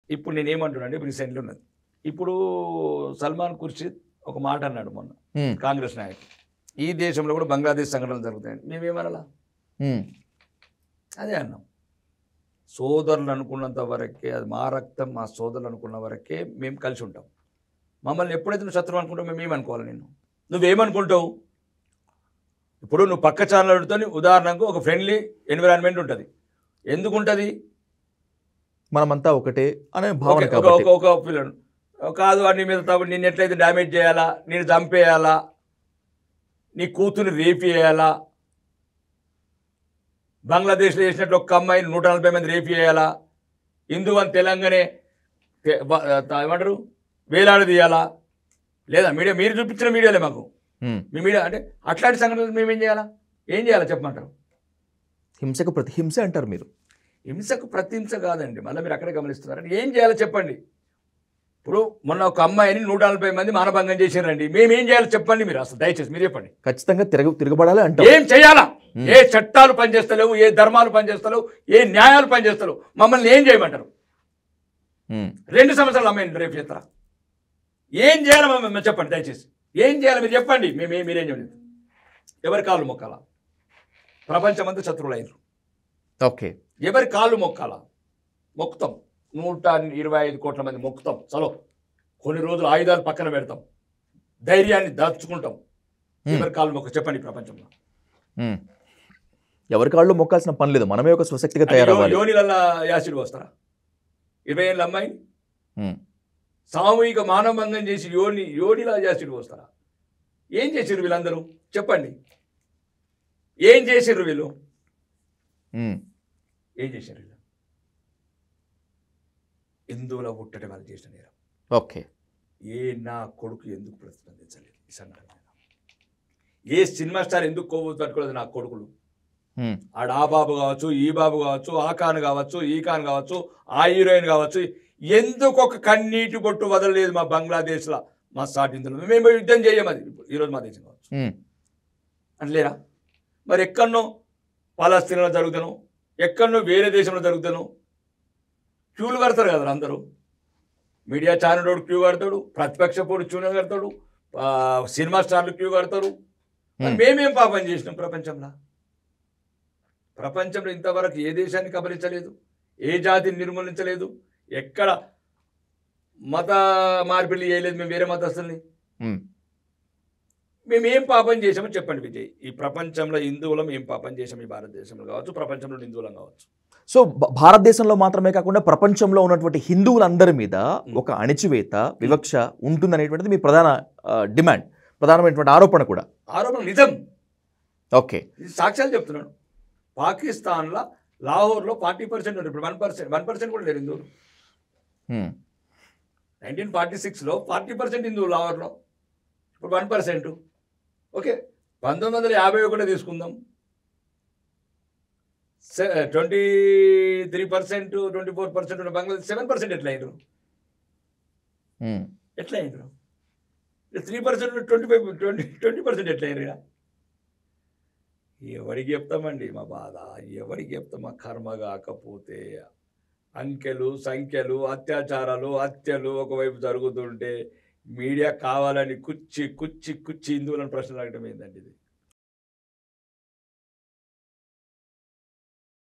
ఇప్పుడు నేను ఏమంటున్నాను ఇప్పుడు రీసెంట్లీ ఉన్నది ఇప్పుడు సల్మాన్ ఖుర్షిద్ ఒక మాట అన్నాడు మొన్న ఉమ్, కాంగ్రెస్ నాయకుడు ఈ దేశంలో కూడా బంగ్లాదేశ్ సంఘటనలు జరుగుతాయి మేమేమనాలా ఉమ్, అదే అన్నాం సోదరులు అనుకున్నంత వరకే అది మా రక్తం మా సోదరులు అనుకున్న వరకే మేము కలిసి ఉంటాం మమ్మల్ని ఎప్పుడైతే నువ్వు శత్రువు అనుకుంటావు మేము ఏమనుకోవాలి నేను నువ్వేమనుకుంటావు ఇప్పుడు నువ్వు పక్క ఛానల్తో ఉదాహరణకు ఒక ఫ్రెండ్లీ ఎన్విరాన్మెంట్ ఉంటుంది ఎందుకు ఉంటుంది మనమంతా ఒకటే అనే భావన ఒక- ఒక కాబట్టి ఒక ఒక పిల్లడు కాదు వాడు నీ మీద తప్పు నిన్ను ఎట్లయితే డ్యామేజ్ చేయాలా నేను చంపేయాలా నీ కూతురు రేప్ చేయాలా బంగ్లాదేశ్లో చేసినట్లు ఒక అమ్మాయిని నూట నలభై మంది రేప్ చేయాలా హిందూ అని తెలంగాణే తె- బ- త- ఏమంటారు వేలాడి తీయాలా లేదా మీడియా మీరు చూపించిన మీడియాలే మాకు ఉమ్, మీ మీడియా అంటే అట్లాంటి సంఘటనలు మేము ఏం చేయాలా ఏం చేయాలా చెప్పమంటారు హింసకు ప్రతి హింస అంటారు మీరు హింసకు ప్రతిహింస కాదండి మళ్ళీ మీరు అక్కడే గమనిస్తున్నారు ఏం చేయాలో చెప్పండి ఇప్పుడు మొన్న ఒక అమ్మాయిని నూట నలభై మంది మానభంగం చేశారండి మేము ఏం చేయాలో చెప్పండి మీరు అసలు దయచేసి మీరు చెప్పండి ఖచ్చితంగా తిరగ తిరగబడాలి అంటారు ఏం చేయాలా ఏ చట్టాలు పనిచేస్తలేవు ఏ ధర్మాలు పనిచేస్తలేవు ఏ న్యాయాలు పనిచేస్తలేవు మమ్మల్ని ఏం చేయమంటారు ఉమ్, రెండు సంవత్సరాలు అమ్మాయిని రేపు చేస్తారా ఏం చేయాలి మమ్మల్ని చెప్పండి దయచేసి ఏం చేయాలి మీరు చెప్పండి మేము ఏ- మీరేం చేయలేదు ఎవరి కాళ్ళు మొక్కాలా ప్రపంచమంతా శత్రువులు అయినరు ఓకే ఎవరి కాళ్ళు మొక్కాలా మొక్కుతాం నూట ఇరవై ఐదు కోట్ల మంది మొక్కుతాం చలో కొన్ని రోజులు ఆయుధాలు పక్కన పెడతాం ధైర్యాన్ని దాచుకుంటాం ఎవరి కాళ్ళు మొక్క చెప్పండి ఈ ప్రపంచంలో ఉమ్. ఎవరి కాళ్ళు మొక్కాల్సిన పని లేదు మనమే ఒక స్వశక్తిగా అంటే తయారవ్వాలి యో- యోనిలల్లా యాసిడ్ వస్తారా ఇరవై ఏళ్ళ అమ్మాయి ఉమ్, సామూహిక మానభంగం చేసి యోని యోనిలా యాసిడ్ వస్తారా ఏం చేసిర్రు వీళ్ళందరూ చెప్పండి ఏం చేసిర్రు వీళ్ళు ఉమ్, ఏం చేశారు వీళ్ళు హిందువుల పుట్టడం వాళ్ళు చేసిన నేరం ఓకే ఏ నా కొడుకు ఎందుకు ప్రతిస్పందించలేదు ఈ సంఘటన మీద? ఏ సినిమా స్టార్ ఎందుకు కొవ్వు తట్టుకోలేదు నా కొడుకులు ఉమ్, ఆడ ఆ బాబు కావచ్చు ఈ బాబు కావచ్చు ఆ ఖాన్ కావచ్చు ఈ ఖాన్ కావచ్చు ఆ హీరోయిన్ కావచ్చు ఎందుకు ఒక కన్నీటి బొట్టు వదలలేదు మా బంగ్లాదేశ్లో మా సాటిందులో మేము యుద్ధం చేయం అది ఇప్పుడు ఈరోజు మా దేశం కావచ్చు ఉమ్, అంటలేరా మరి ఎక్కడనో పాలస్తీనాలో జరుగుతాను ఎక్కడనో వేరే దేశంలో జరుగుతాను క్యూలు కడతారు కదా అందరూ మీడియా ఛానల్ క్యూ కడతాడు ప్రతిపక్ష పోడు క్యూ కడతాడు ఆ, సినిమా స్టార్లు క్యూ కడతారు మరి Hmm. మేమేం పాపం చేసినాం ప్రపంచంలో ప్రపంచంలో ఇంతవరకు ఏ దేశాన్ని కబలించలేదు ఏ జాతిని నిర్మూలించలేదు ఎక్కడ మత మార్పిడి చేయలేదు మేము వేరే మతస్థుల్ని ఉమ్. మేము ఏం పాపం చేసామో చెప్పండి విజయ్ ఈ ప్రపంచంలో హిందువులం ఏం పాపం చేసాం ఈ భారతదేశంలో కావచ్చు ప్రపంచంలో హిందువులం కావచ్చు సో భ- భారతదేశంలో మాత్రమే కాకుండా ప్రపంచంలో ఉన్నటువంటి హిందువులందరి మీద ఒక అణిచివేత వివక్ష ఉంటుందనేటువంటిది మీ ప్రధాన ఆ, డిమాండ్ ప్రధానమైనటువంటి ఆరోపణ కూడా ఆరోపణ నిజం ఓకే ఇది సాక్ష్యాలు చెప్తున్నాను పాకిస్తాన్లో లాహోర్లో ఫార్టీ పర్సెంట్ ఇప్పుడు వన్ పర్సెంట్ వన్ పర్సెంట్ కూడా లేరు హిందువులు ఉమ్, నైన్టీన్ ఫార్టీ సిక్స్లో ఫార్టీ పర్సెంట్ హిందువులు లాహోర్లో ఇప్పుడు వన్ పర్సెంట్ ఓకే పంతొమ్మిది వందల యాభై ఒకటి తీసుకుందాం twenty three percent twenty four percent ఉన్న బంగ్లాదేశ్ సెవెన్ పర్సెంట్ ఎట్లా అయ్యారు ఉమ్, ఎట్లా అయ్యారు three percent twenty five twenty twenty percent ఎట్లా అయ్యారు ఎవరికి చెప్తామండి మా బాధ ఎవరికి చెప్తాం మా కర్మ కాకపోతే అంకెలు సంఖ్యలు అత్యాచారాలు హత్యలు ఒకవైపు జరుగుతుంటే మీడియా కావాలని కుచ్చి కుచ్చి కుచ్చి హిందువులను ప్రశ్నలు అడగడం ఏందండి ఇది